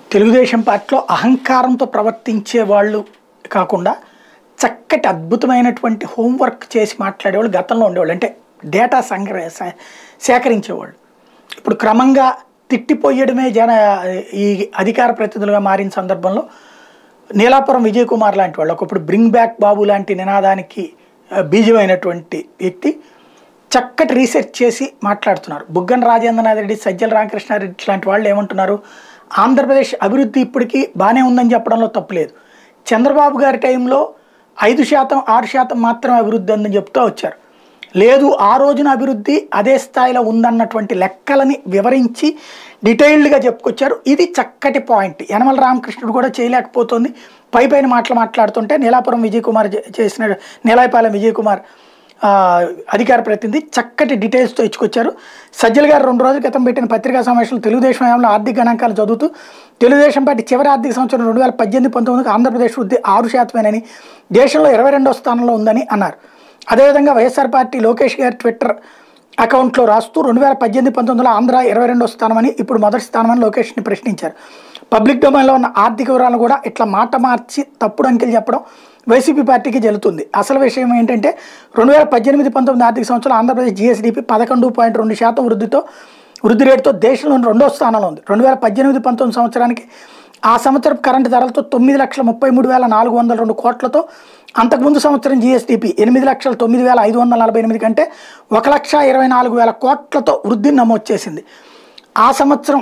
తెలుగుదేశం పార్టీలో అహంకారంతో ప్రవర్తించే వాళ్ళు కాకుండా చక్కటి అద్భుతమైనటువంటి హోంవర్క్ చేసి మాట్లాడేవాళ్ళు గతంలో ఉండేవాళ్ళు అంటే డేటా సంగ్రహ సే- సేకరించేవాళ్ళు ఇప్పుడు క్రమంగా తిట్టిపోయడమే జన ఈ అధికార ప్రతినిధులుగా మారిన సందర్భంలో నీలాపురం విజయ్ కుమార్ లాంటి వాళ్ళు ఒకప్పుడు బ్రింగ్ బ్యాక్ బాబు లాంటి నినాదానికి ఆ, బీజమైనటువంటి వ్యక్తి చక్కటి రీసెర్చ్ చేసి మాట్లాడుతున్నారు బుగ్గన రాజేంద్రనాథ్ రెడ్డి సజ్జల రామకృష్ణారెడ్డి లాంటి వాళ్ళు ఏమంటున్నారు ఆంధ్రప్రదేశ్ అభివృద్ధి ఇప్పటికీ బాగానే ఉందని చెప్పడంలో తప్పులేదు చంద్రబాబు గారి టైంలో ఐదు శాతం ఆరు శాతం మాత్రమే అభివృద్ధి ఉందని చెప్తూ వచ్చారు లేదు ఆ రోజున అభివృద్ధి అదే స్థాయిలో ఉందన్నటువంటి లెక్కలని వివరించి డీటెయిల్డ్గా చెప్పుకొచ్చారు ఇది చక్కటి పాయింట్ యనమల రామకృష్ణుడు కూడా చేయలేకపోతుంది పై పైన మాటలు మాట్లాడుతుంటే నీలాపురం విజయ్ కుమార్ చే- చేసిన నీలాయపాలెం విజయ్ కుమార్ ఆ, అధికార ప్రతినిధి చక్కటి డీటెయిల్స్తో ఇచ్చుకొచ్చారు సజ్జల్ గారు రెండు రోజుల క్రితం పెట్టిన పత్రికా సమావేశంలో తెలుగుదేశం హయాంలో ఆర్థిక గణాంకాలు చదువుతూ తెలుగుదేశం పార్టీ చివరి ఆర్థిక సంవత్సరం రెండు వేల పద్దెనిమిది పంతొమ్మిదికి ఆంధ్రప్రదేశ్ వృద్ధి ఆరు శాతమేనని దేశంలో ఇరవై రెండో స్థానంలో ఉందని అన్నారు అదేవిధంగా వైఎస్ఆర్ పార్టీ లోకేష్ గారి ట్విట్టర్ అకౌంట్లో రాస్తూ రెండు వేల పద్దెనిమిది పంతొమ్మిదిలో ఆంధ్ర ఇరవై రెండో స్థానమని ఇప్పుడు మొదటి స్థానమని లోకేష్ని ప్రశ్నించారు పబ్లిక్ డొమైన్లో ఉన్న ఆర్థిక వివరాలను కూడా ఇట్లా మాట మార్చి తప్పుడు అంకెలు చెప్పడం వైసీపీ పార్టీకి జల్లుతుంది అసలు విషయం ఏంటంటే రెండు వేల పద్దెనిమిది పంతొమ్మిది ఆర్థిక సంవత్సరం ఆంధ్రప్రదేశ్ జీఎస్డీపీ పదకొండు పాయింట్ రెండు శాతం వృద్ధితో వృద్ధి రేటుతో దేశంలోని రెండో స్థానంలో ఉంది రెండు వేల పద్దెనిమిది పంతొమ్మిది సంవత్సరానికి ఆ సంవత్సరం కరెంటు ధరలతో తొమ్మిది లక్షల ముప్పై మూడు వేల నాలుగు వందల రెండు కోట్లతో అంతకుముందు సంవత్సరం జీఎస్డీపీ ఎనిమిది లక్షల తొమ్మిది వేల ఐదు వందల నలభై ఎనిమిది కంటే ఒక లక్ష ఇరవై నాలుగు వేల కోట్లతో వృద్ధిని నమోదు చేసింది ఆ సంవత్సరం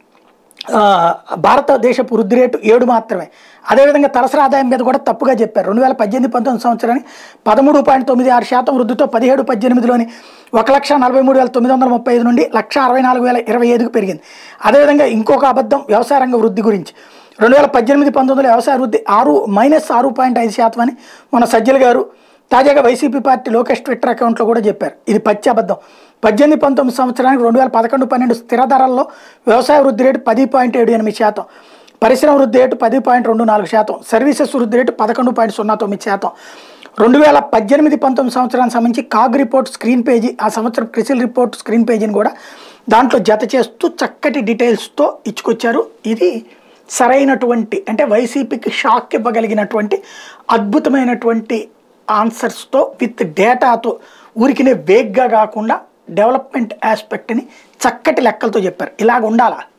ఆ, భారతదేశపు వృద్ధి రేటు ఏడు మాత్రమే అదేవిధంగా తలసరి ఆదాయం మీద కూడా తప్పుగా చెప్పారు రెండు వేల పద్దెనిమిది పంతొమ్మిది సంవత్సరానికి పదమూడు పాయింట్ తొమ్మిది ఆరు శాతం వృద్ధితో పదిహేడు పద్దెనిమిదిలోని ఒక లక్ష నలభై మూడు వేల తొమ్మిది వందల ముప్పై ఐదు నుండి లక్ష అరవై నాలుగు వేల ఇరవై ఐదుకు పెరిగింది అదేవిధంగా ఇంకొక అబద్ధం వ్యవసాయ రంగ వృద్ధి గురించి రెండు వేల పద్దెనిమిది పంతొమ్మిదిలో వ్యవసాయ వృద్ధి ఆరు మైనస్ ఆరు పాయింట్ ఐదు శాతం అని మన సజ్జల్ గారు తాజాగా వైసీపీ పార్టీ లోకేష్ ట్విట్టర్ అకౌంట్లో కూడా చెప్పారు ఇది పచ్చి అబద్ధం పద్దెనిమిది పంతొమ్మిది సంవత్సరానికి రెండు వేల పదకొండు పన్నెండు స్థిర ధరల్లో వ్యవసాయ వృద్ధి రేటు పది పాయింట్ ఏడు ఎనిమిది శాతం పరిశ్రమ వృద్ధి రేటు పది పాయింట్ రెండు నాలుగు శాతం సర్వీసెస్ వృద్ధి రేటు పదకొండు పాయింట్ సున్నా తొమ్మిది శాతం రెండు వేల పద్దెనిమిది పంతొమ్మిది సంవత్సరానికి సంబంధించి కాగ్ రిపోర్ట్ స్క్రీన్ పేజీ ఆ సంవత్సరం క్రిసిల్ రిపోర్ట్ స్క్రీన్ పేజీని కూడా దాంట్లో జత చేస్తూ చక్కటి డీటెయిల్స్తో ఇచ్చుకొచ్చారు ఇది సరైనటువంటి అంటే వైసీపీకి షాక్ ఇవ్వగలిగినటువంటి అద్భుతమైనటువంటి ఆన్సర్స్తో విత్ డేటాతో ఊరికినే వేగ్గా కాకుండా డెవలప్మెంట్ ఆస్పెక్ట్ని చక్కటి లెక్కలతో చెప్పారు ఇలాగ ఉండాలా